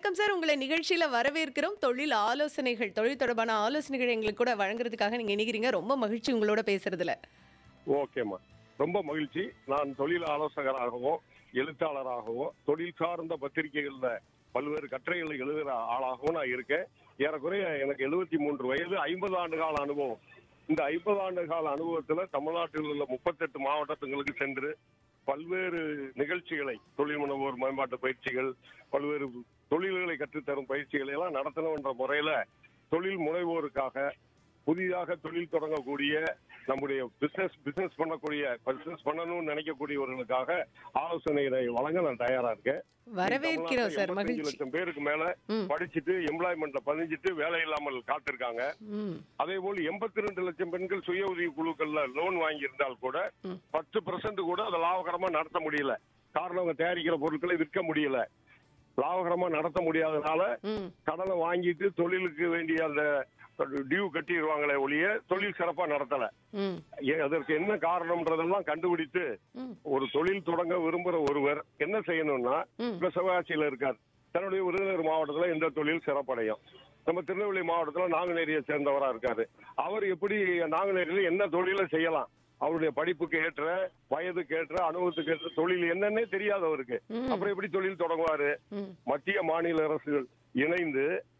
வணக்கம் சார் உங்களை நிகழ்ச்சியில வரவேற்கிறோம் தொழில் ஆலோசனைகள் தொழில் தொடர்பான ஆலோசனைகள் எங்களுக்கு கூட வழங்குறதுக்காக நீங்க இணைகிறீங்க ரொம்ப மகிழ்ச்சி உங்களோட பேசுறதுல ஓகேம்மா ரொம்ப மகிழ்ச்சி நான் தொழில் ஆலோசகராகவும் எழுத்தாளராகவும் தொழில் சார்ந்த பத்திரிகைகள்ல பல்வேறு கட்டுரைகளை எழுதுகிற ஆளாகவும் நான் இருக்கேன் ஏறக்குறைய எனக்கு எழுபத்தி மூன்று வயது ஐம்பது ஆண்டு கால அனுபவம் இந்த ஐம்பது ஆண்டு கால அனுபவத்துல தமிழ்நாட்டில் உள்ள முப்பத்தெட்டு மாவட்டங்களுக்கு சென்று பல்வேறு நிகழ்ச்சிகளை தொழில் முனைவோர் மேம்பாட்டு பயிற்சிகள் பல்வேறு தொழில்களை கற்றுத்தரும் பயிற்சிகளை எல்லாம் நடத்தணும்ன்ற முறையில தொழில் முனைவோருக்காக புதிதாக தொழில் தொடங்கக்கூடிய நம்முடைய பிசினஸ் பிசினஸ் பண்ணக்கூடிய பிசினஸ் பண்ணணும்னு நினைக்கக்கூடியவர்களுக்காக ஆலோசனைகளை வழங்க நான் தயாரா இருக்கேன் வரவேற்கிறோம் சார் தமிழ்நாட்டுல 85 மகிழ்ச்சி லட்சம் பேருக்கு மேல ம். படிச்சுட்டு எம்ப்ளாய்மெண்ட்ல பதிஞ்சிட்டு வேலை இல்லாமல் காத்திருக்காங்க ம் அதே போல் எண்பத்தி ரெண்டு லட்சம் பெண்கள் சுய உதவி குழுக்கள்ல லோன் வாங்கி இருந்தால் கூட ம். பத்து பெர்சன்ட் கூட அதை லாபகரமா நடத்த முடியல காரணம் அவங்க தயாரிக்கிற பொருட்களை விற்க முடியல லாபகரமா நடத்த முடியாதனால ம் கடனை வாங்கிட்டு தொழிலுக்கு வேண்டிய அந்த டியூ கட்டிடுவாங்களே ஒழிய தொழில் சிறப்பா நடத்தல ம் ஏ- அதற்கு என்ன காரணம்ன்றதெல்லாம் கண்டுபிடித்து ம் ஒரு தொழில் தொடங்க விரும்புற ஒருவர் என்ன செய்யணும்னா ம். இப்ப சிவகாசியில இருக்கார் தன்னுடைய விருதுநகர் மாவட்டத்துல இந்த தொழில் சிறப்படையும் நம்ம திருநெல்வேலி மாவட்டத்துல நாங்குநேரியை சேர்ந்தவரா இருக்காரு அவர் எப்படி நாங்குநேரியில என்ன தொழிலை செய்யலாம் அவருடைய படிப்புக்கு ஏற்ற வயதுக்கு ஏற்ற அனுபவத்துக்கு ஏற்ற தொழில் என்னன்னே தெரியாது அவருக்கு ம். அப்புறம் எப்படி தொழில் தொடங்குவாரு ம் மத்திய மாநில அரசுகள் இணைந்து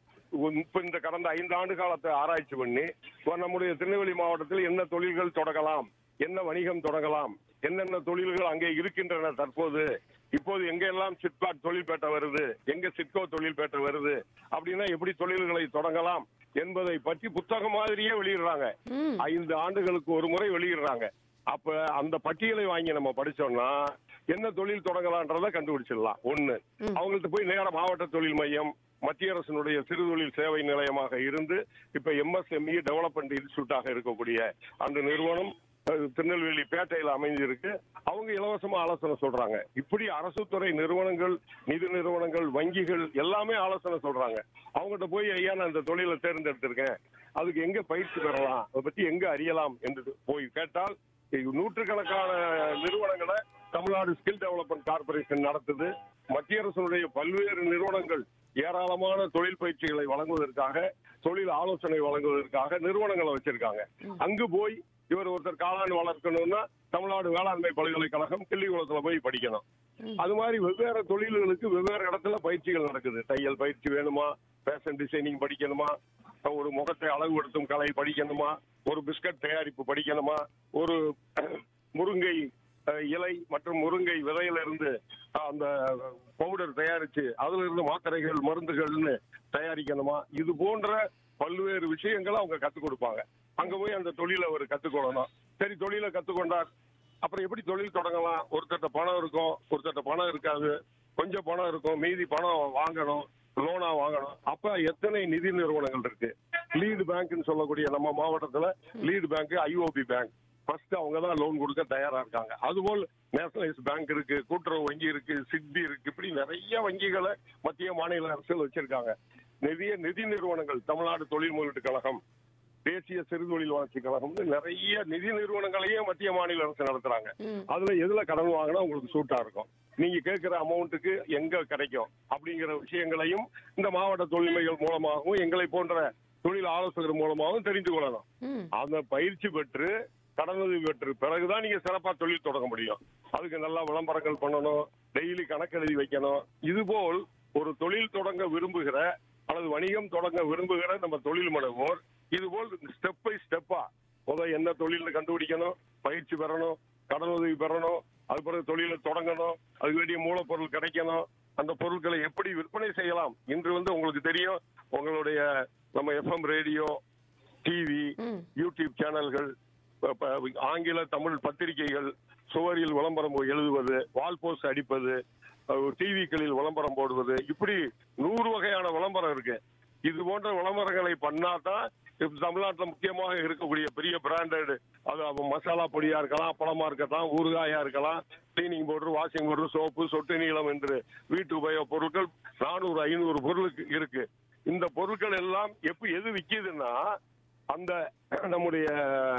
இப்ப இந்த கடந்த ஐந்து ஆண்டு காலத்தை ஆராய்ச்சி பண்ணி இப்ப நம்முடைய திருநெல்வேலி மாவட்டத்தில் என்ன தொழில்கள் தொடங்கலாம் என்ன வணிகம் தொடங்கலாம் என்னென்ன தொழில்கள் அங்கே இருக்கின்றன தற்போது இப்போது எங்கெல்லாம் சிப்காட் தொழில்பேட்டை வருது எங்க சிட்கோ தொழில்பேட்டை வருது அப்படின்னா எப்படி தொழில்களை தொடங்கலாம் என்பதை பற்றி புத்தகம் மாதிரியே வெளியிடுறாங்க ம் ஐந்து ஆண்டுகளுக்கு ஒரு முறை வெளியிடுறாங்க அப்ப அந்த பட்டியலை வாங்கி நம்ம படிச்சோம்னா என்ன தொழில் தொடங்கலான்றத கண்டுபிடிச்சிடலாம் ஒண்ணு அவங்கள்ட்ட போய் நேர மாவட்ட தொழில் மையம் மத்திய அரசினுடைய சிறுதொழில் சேவை நிலையமாக இருந்து இப்ப எம்எஸ்எம்இ டெவலப்மெண்ட் இன்ஸ்டியூட்டாக இருக்கக்கூடிய அந்த நிறுவனம் அஹ், திருநெல்வேலி பேட்டையில் அமைஞ்சிருக்கு அவங்க இலவசமா ஆலோசனை சொல்றாங்க இப்படி அரசு துறை நிறுவனங்கள் நிதி நிறுவனங்கள் வங்கிகள் எல்லாமே ஆலோசனை சொல்றாங்க அவங்ககிட்ட போய் ஐயா நான் இந்த தொழிலை தேர்ந்தெடுத்திருக்கேன் அதுக்கு எங்க பயிற்சி பெறலாம் அதை பத்தி எங்க அறியலாம் என்று போய் கேட்டால் நூற்றுக்கணக்கான நிறுவனங்களை தமிழ்நாடு ஸ்கில் டெவலப்மெண்ட் கார்பரேஷன் நடத்துது மத்திய அரசுடைய பல்வேறு நிறுவனங்கள் ஏராளமான தொழில் பயிற்சிகளை வழங்குவதற்காக தொழில் ஆலோசனை வழங்குவதற்காக நிறுவனங்களை வச்சிருக்காங்க அங்கு போய் இவர் ஒருத்தர் காளான் வளர்க்கணும்னா தமிழ்நாடு வேளாண்மை பல்கலைக்கழகம் கிள்ளிக்குளத்துல போய் படிக்கணும் அது மாதிரி வெவ்வேறு தொழில்களுக்கு வெவ்வேறு இடத்துல பயிற்சிகள் நடக்குது தையல் பயிற்சி வேணுமா ஃபேஷன் டிசைனிங் படிக்கணுமா ஒரு முகத்தை அழகுபடுத்தும் கலை படிக்கணுமா ஒரு பிஸ்கட் தயாரிப்பு படிக்கணுமா ஒரு முருங்கை அஹ், இலை மற்றும் முருங்கை விதையிலிருந்து அஹ், அந்த பவுடர் தயாரிச்சு அதுல இருந்து மாத்திரைகள் மருந்துகள்னு தயாரிக்கணுமா இது போன்ற பல்வேறு விஷயங்களை அவங்க கத்துக் கொடுப்பாங்க அங்க போய் அந்த தொழிலை அவர் கத்துக்கொள்ளணும் சரி தொழிலை கத்துக்கொண்டார் அப்புறம் எப்படி தொழில் தொடங்கலாம் ஒருத்தட்ட பணம் இருக்கும் ஒருத்தட்ட பணம் இருக்காது கொஞ்சம் பணம் இருக்கும் மீதி பணம் வாங்கணும் லோனா வாங்கணும் அப்ப எத்தனை நிதி நிறுவனங்கள் இருக்கு லீடு பேங்க்னு சொல்லக்கூடிய நம்ம மாவட்டத்துல lead bank IOB bank first அவங்க தான் லோன் கொடுக்க தயாரா இருக்காங்க அதுபோல் நேஷனலைஸ் பேங்க் இருக்கு கூட்டுறவு வங்கி இருக்கு சிட்டி இருக்கு இப்படி நிறைய வங்கிகளை மத்திய மாநில அரசுகள் வச்சிருக்காங்க நிறைய நிதி நிறுவனங்கள் தமிழ்நாடு தொழில் முதலீட்டு கழகம் தேசிய சிறுதொழில் வளர்ச்சி கழகம் நிறைய நிதி நிறுவனங்களையே மத்திய மாநில அரசு நடத்துறாங்க ம். அதுல எதுல கடன் வாங்கினா உங்களுக்கு சூட்டா இருக்கும் நீங்க கேட்கிற அமௌண்ட்டுக்கு எங்க கிடைக்கும் அப்படிங்கிற விஷயங்களையும் இந்த மாவட்ட தொழில்மைகள் மூலமாகவும் எங்களை போன்ற தொழில் ஆலோசகர் மூலமாகவும் தெரிந்து கொள்ளலாம் ம் அந்த பயிற்சி பெற்று கடனுதவி பெற்று பிறகுதான் நீங்க சிறப்பா தொழில் தொடங்க முடியும் அதுக்கு நல்லா விளம்பரங்கள் பண்ணணும் டெய்லி கணக்கெழுதி வைக்கணும் இதுபோல் ஒரு தொழில் தொடங்க விரும்புகிற அல்லது வணிகம் தொடங்க விரும்புகிற நம்ம தொழில் முனைவோர் இதுபோல் ஸ்டெப் பை ஸ்டெப்பா முதல் என்ன தொழில்னு கண்டுபிடிக்கணும் பயிற்சி பெறணும் கடனுதவி பெறணும் அது பிறகு தொழிலை தொடங்கணும் அதுக்கு வேண்டிய மூலப்பொருள் கிடைக்கணும் அந்த பொருட்களை எப்படி விற்பனை செய்யலாம் இன்று வந்து உங்களுக்கு தெரியும் உங்களுடைய நம்ம எஃப்எம் ரேடியோ டிவி ம் யூடியூப் சேனல்கள் ப- ப- ஆங்கில தமிழ் பத்திரிகைகள் சுவரில் விளம்பரம் எழுதுவது வால் போஸ்ட் அடிப்பது டிவிக்களில் விளம்பரம் போடுவது இப்படி நூறு வகையான விளம்பரம் இருக்கு இது போன்ற விளம்பரங்களை பண்ணாதான் இப்ப தமிழ்நாட்டுல முக்கியமாக இருக்கக்கூடிய பெரிய பிராண்டட் அது அவ- மசாலா பொடியா இருக்கலாம் அப்பளமா இருக்கலாம் ஊறுகாயா இருக்கலாம் cleaning powder washing powder soap சொட்டு நீளம் என்று வீட்டு உபயோக பொருட்கள் நானூறு ஐநூறு பொருளுக்கு இருக்கு இந்த பொருட்கள் எல்லாம் எப்ப எது விக்குதுன்னா அந்த நம்முடைய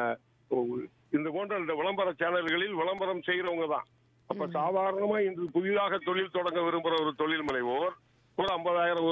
இந்த போன்ற இந்த விளம்பர சேனல்களில் விளம்பரம் செய்யறவங்க தான் அப்ப சாதாரணமா இன்று புதிதாக தொழில் தொடங்க விரும்புற ஒரு தொழில் முனைவோர் ஒரு ஐம்பதாயிரம்